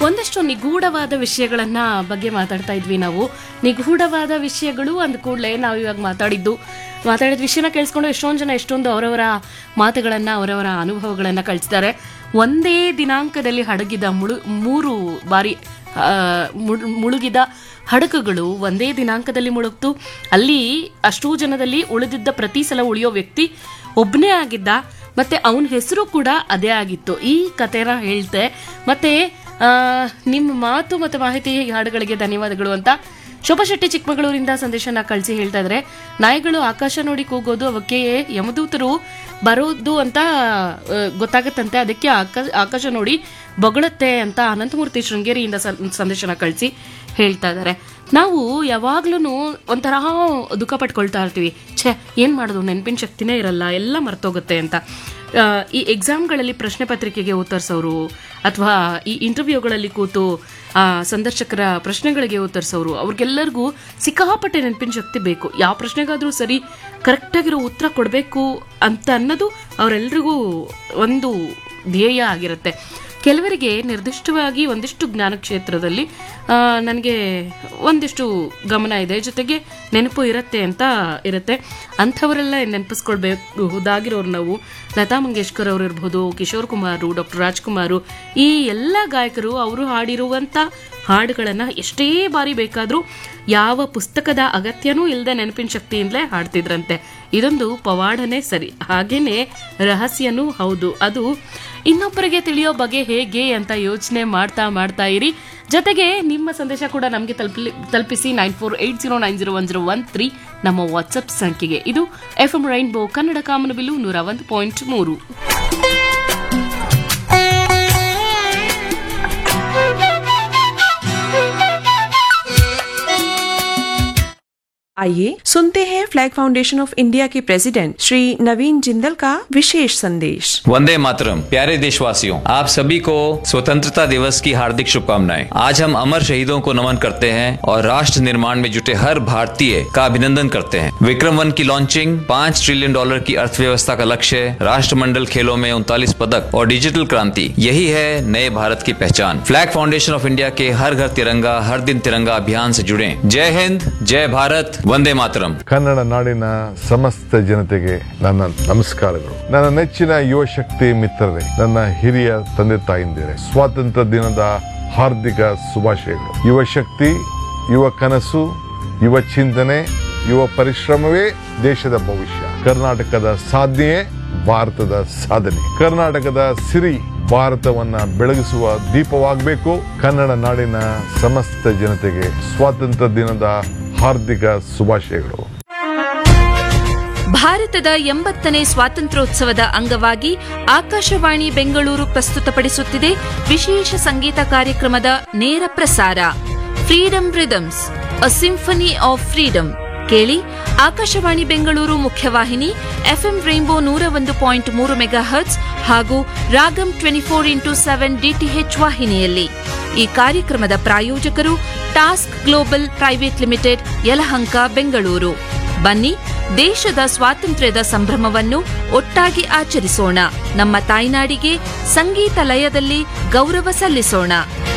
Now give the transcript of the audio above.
ಒಂದಷ್ಟು ನಿಗೂಢವಾದ ವಿಷಯಗಳನ್ನ ಬಗ್ಗೆ ಮಾತಾಡ್ತಾ ಇದ್ವಿ ನಾವು ನಿಗೂಢವಾದ ವಿಷಯಗಳು ಅಂದ ಕೂಡಲೇ ನಾವು ಇವಾಗ ಮಾತಾಡಿದ್ದು ಮಾತಾಡಿದ ವಿಷಯನ ಕೇಳಿಸ್ಕೊಂಡು ಎಷ್ಟೊಂದು ಜನ ಎಷ್ಟೊಂದು ಅವರವರ ಮಾತುಗಳನ್ನ ಅವರವರ ಅನುಭವಗಳನ್ನ ಕಳಿಸಿದ್ದಾರೆ ಒಂದೇ ದಿನಾಂಕದಲ್ಲಿ ಹಡಗಿದ ಮುಳು ಮೂರು ಬಾರಿ ಆ, ಮುಳ್- ಮುಳುಗಿದ ಹಡಗುಗಳು ಒಂದೇ ದಿನಾಂಕದಲ್ಲಿ ಮುಳುಗ್ತು ಅಲ್ಲಿ ಅಷ್ಟೂ ಜನದಲ್ಲಿ ಉಳಿದಿದ್ದ ಪ್ರತಿ ಸಲ ಉಳಿಯೋ ವ್ಯಕ್ತಿ ಒಬ್ಬನೇ ಆಗಿದ್ದ ಮತ್ತೆ ಅವನ ಹೆಸರು ಕೂಡ ಅದೇ ಆಗಿತ್ತು ಈ ಕಥೆನ ಹೇಳ್ತೆ ಮತ್ತೆ ಆ, ನಿಮ್ಮ ಮಾತು ಮತ್ತು ಮಾಹಿತಿ ಈ ಹಾಡುಗಳಿಗೆ ಧನ್ಯವಾದಗಳು ಅಂತ ಶೋಭಾ ಶೆಟ್ಟಿ ಚಿಕ್ಕಮಗಳೂರಿಂದ ಸಂದೇಶನ ಕಳಿಸಿ ಹೇಳ್ತಾ ಇದ್ರೆ ನಾಯಿಗಳು ಆಕಾಶ ನೋಡಿ ಕೂಗೋದು ಅವಕ್ಕೆ ಯಮದೂತರು ಬರೋದು ಅಂತ ಆ, ಗೊತ್ತಾಗತ್ತಂತೆ ಅದಕ್ಕೆ ಆಕಾಶ ಆಕಾಶ ನೋಡಿ ಬೊಗಳುತ್ತೆ ಅಂತ ಅನಂತಮೂರ್ತಿ ಶೃಂಗೇರಿಯಿಂದ ಸಂ- ಸಂದೇಶನ ಕಳಿಸಿ ಹೇಳ್ತಾ ಇದ್ದಾರೆ ನಾವು ಯಾವಾಗ್ಲೂ ಒಂಥರ ದುಃಖ ಪಟ್ಕೊಳ್ತಾ ಇರ್ತೀವಿ ಛೇ ಏನ್ ಮಾಡೋದು ನೆನಪಿನ ಶಕ್ತಿನೇ ಇರಲ್ಲ ಎಲ್ಲ ಮರ್ತೋಗುತ್ತೆ ಅಂತ ಆ, ಈ ಎಕ್ಸಾಮ್ಗಳಲ್ಲಿ ಪ್ರಶ್ನೆ ಪತ್ರಿಕೆಗೆ ಉತ್ತರಿಸೋರು ಅಥವಾ ಈ ಇಂಟರ್ವ್ಯೂಗಳಲ್ಲಿ ಕೂತು ಆ ಸಂದರ್ಶಕರ ಪ್ರಶ್ನೆಗಳಿಗೆ ಉತ್ತರಿಸೋರು ಅವ್ರಿಗೆಲ್ಲರಿಗೂ ಸಿಕ್ಕಾಪಟ್ಟೆ ನೆನಪಿನ ಶಕ್ತಿ ಬೇಕು ಯಾವ ಪ್ರಶ್ನೆಗಾದ್ರೂ ಸರಿ ಕರೆಕ್ಟಾಗಿರೋ ಉತ್ತರ ಕೊಡಬೇಕು ಅಂತ ಅನ್ನೋದು ಅವರೆಲ್ರಿಗೂ ಒಂದು ಧ್ಯೇಯ ಆಗಿರುತ್ತೆ ಕೆಲವರಿಗೆ ನಿರ್ದಿಷ್ಟವಾಗಿ ಒಂದಿಷ್ಟು ಜ್ಞಾನ ಕ್ಷೇತ್ರದಲ್ಲಿ ಆ, ನನಗೆ ಒಂದಿಷ್ಟು ಗಮನ ಇದೆ ಜೊತೆಗೆ ನೆನಪು ಇರುತ್ತೆ ಅಂತ ಇರುತ್ತೆ ಅಂಥವರೆಲ್ಲ ನೆನಪಿಸ್ಕೊಳ್ಬಹುದಾಗಿರೋರು ನಾವು ಲತಾ ಮಂಗೇಶ್ಕರ್ ಅವರು ಇರ್ಬೋದು ಕಿಶೋರ್ ಕುಮಾರು ಡಾಕ್ಟರ್ ರಾಜ್ಕುಮಾರು ಈ ಎಲ್ಲ ಗಾಯಕರು ಅವರು ಹಾಡಿರುವಂಥ ಹಾಡುಗಳನ್ನು ಎಷ್ಟೇ ಬಾರಿ ಬೇಕಾದರೂ ಯಾವ ಪುಸ್ತಕದ ಅಗತ್ಯನೂ ಇಲ್ಲದೆ ನೆನಪಿನ ಶಕ್ತಿಯಿಂದಲೇ ಹಾಡ್ತಿದ್ರಂತೆ ಇದೊಂದು ಪವಾಡನೇ ಸರಿ ಹಾಗೇನೆ ರಹಸ್ಯನೂ ಹೌದು ಅದು ಇನ್ನೊಬ್ಬರಿಗೆ ತಿಳಿಯೋ ಬಗೆ ಹೇಗೆ ಅಂತ ಯೋಚನೆ ಮಾಡ್ತಾ ಮಾಡ್ತಾ ಇರಿ ಜೊತೆಗೆ ನಿಮ್ಮ ಸಂದೇಶ ಕೂಡ ನಮಗೆ ತಲುಪಲಿ ತಲುಪಿಸಿ nine four eight zero nine zero one zero one three ನಮ್ಮ ವಾಟ್ಸಪ್ ಸಂಖ್ಯೆಗೆ ಇದು ಎಫ್ ಎಂ ರೈನ್ಬೋ ಕನ್ನಡ ಕಾಮನಬಿಲ್ಲು ನೂರ ಒಂದು ಪಾಯಿಂಟ್ ಮೂರು आइए सुनते हैं फ्लैग फाउंडेशन ऑफ इंडिया के प्रेसिडेंट श्री नवीन जिंदल का विशेष संदेश वंदे मातरम प्यारे देशवासियों आप सभी को स्वतंत्रता दिवस की हार्दिक शुभकामनाएं आज हम अमर शहीदों को नमन करते हैं और राष्ट्र निर्माण में जुटे हर भारतीय का अभिनंदन करते हैं विक्रम वन की लॉन्चिंग पाँच ट्रिलियन डॉलर की अर्थव्यवस्था का लक्ष्य राष्ट्रमंडल खेलों में उनतालीस पदक और डिजिटल क्रांति यही है नए भारत की पहचान फ्लैग फाउंडेशन ऑफ इंडिया के हर घर तिरंगा हर दिन तिरंगा अभियान से जुड़े जय हिंद जय भारत वंदे मातरम ಕನ್ನಡ ನಾಡಿನ ಸಮಸ್ತ ಜನತೆಗೆ ನನ್ನ ನಮಸ್ಕಾರಗಳು ನನ್ನ ನೆಚ್ಚಿನ ಯುವ ಶಕ್ತಿ ಮಿತ್ರರೇ ನನ್ನ ಹಿರಿಯ ತಂದೆ ತಾಯಿಂದಿರೇ ಸ್ವಾತಂತ್ರ್ಯ ದಿನದ ಹಾರ್ದಿಕ ಶುಭಾಶಯಗಳು ಯುವ ಶಕ್ತಿ ಯುವ ಕನಸು ಯುವ ಚಿಂತನೆ ಯುವ ಪರಿಶ್ರಮವೇ ದೇಶದ ಭವಿಷ್ಯ ಕರ್ನಾಟಕದ ಸಾಧನೆಯೇ ಭಾರತದ ಸಾಧನೆ ಕರ್ನಾಟಕದ ಸಿರಿ ಭಾರತವನ್ನ ಬೆಳಗಿಸುವ ದೀಪವಾಗಬೇಕು ಕನ್ನಡ ನಾಡಿನ ಸಮಸ್ತ ಜನತೆಗೆ ಸ್ವಾತಂತ್ರ್ಯ ದಿನದ ಹಾರ್ದಿಕ ಶುಭಾಶಯಗಳು ಭಾರತದ ಎಂಬತ್ತನೇ ಸ್ವಾತಂತ್ರ್ಯೋತ್ಸವದ ಅಂಗವಾಗಿ ಆಕಾಶವಾಣಿ ಬೆಂಗಳೂರು ಪ್ರಸ್ತುತಪಡಿಸುತ್ತಿದೆ ವಿಶೇಷ ಸಂಗೀತ ಕಾರ್ಯಕ್ರಮದ ನೇರ ಪ್ರಸಾರ freedom rhythms a symphony of freedom ಕೇಳಿ ಆಕಾಶವಾಣಿ ಬೆಂಗಳೂರು ಮುಖ್ಯವಾಹಿನಿ ಎಫ್ಎಂ ರೈನ್ಬೋ ನೂರ ಒಂದು ಪಾಯಿಂಟ್ ಮೂರು ಮೆಗಾ ಹರ್ಟ್ಸ್ ಹಾಗೂ Ragam twenty four into seven DTH ವಾಹಿನಿಯಲ್ಲಿ ಈ ಕಾರ್ಯಕ್ರಮದ ಪ್ರಾಯೋಜಕರು task global private limited Yelahanka Bengaluru ಬನ್ನಿ ದೇಶದ ಸ್ವಾತಂತ್ರ್ಯದ ಸಂಭ್ರಮವನ್ನು ಒಟ್ಟಾಗಿ ಆಚರಿಸೋಣ ನಮ್ಮ ತಾಯ್ನಾಡಿಗೆ ಸಂಗೀತ ಲಯದಲ್ಲಿ ಗೌರವ ಸಲ್ಲಿಸೋಣ